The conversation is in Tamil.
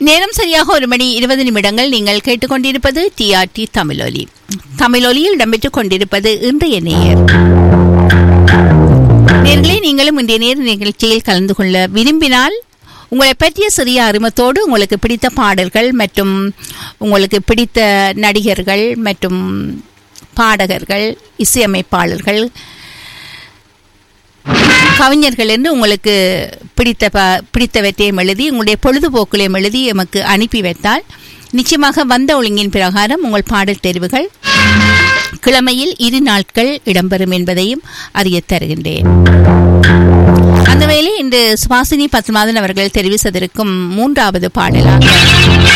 நேரம் சரியாக ஒரு மணி இருபது நிமிடங்கள் நீங்கள் கேட்டுக்கொண்டிருப்பது டிஆர்டி தமிழொலி தமிழொலியில் இடம்பெற்றுக் கொண்டிருப்பது இன்றைய நேயர் நேர்களே நீங்களும் இன்றைய நேர் நிகழ்ச்சியில் கலந்து கொள்ள விரும்பினால் உங்களை பற்றிய சிறிய அறிமுகத்தோடு உங்களுக்கு பிடித்த பாடல்கள் மற்றும் உங்களுக்கு பிடித்த நடிகர்கள் மற்றும் பாடகர்கள் இசையமைப்பாளர்கள் கவிஞர்கள் என்று உங்களுக்கு பிடித்த ப பிடித்தவற்றையும் எழுதி உங்களுடைய பொழுதுபோக்குலையும் எழுதி எமக்கு அனுப்பி வைத்தால் நிச்சயமாக வந்த ஒழுங்கின் பிரகாரம் உங்கள் பாடல் தெரிவுகள் கிழமையில் இரு நாட்கள் இடம்பெறும் என்பதையும் அறிய தருகின்றேன் அந்த வேளை இன்று சுவாசினி பத்மநாதன் அவர்கள் தெரிவு செய்திருக்கும் மூன்றாவது பாடலாக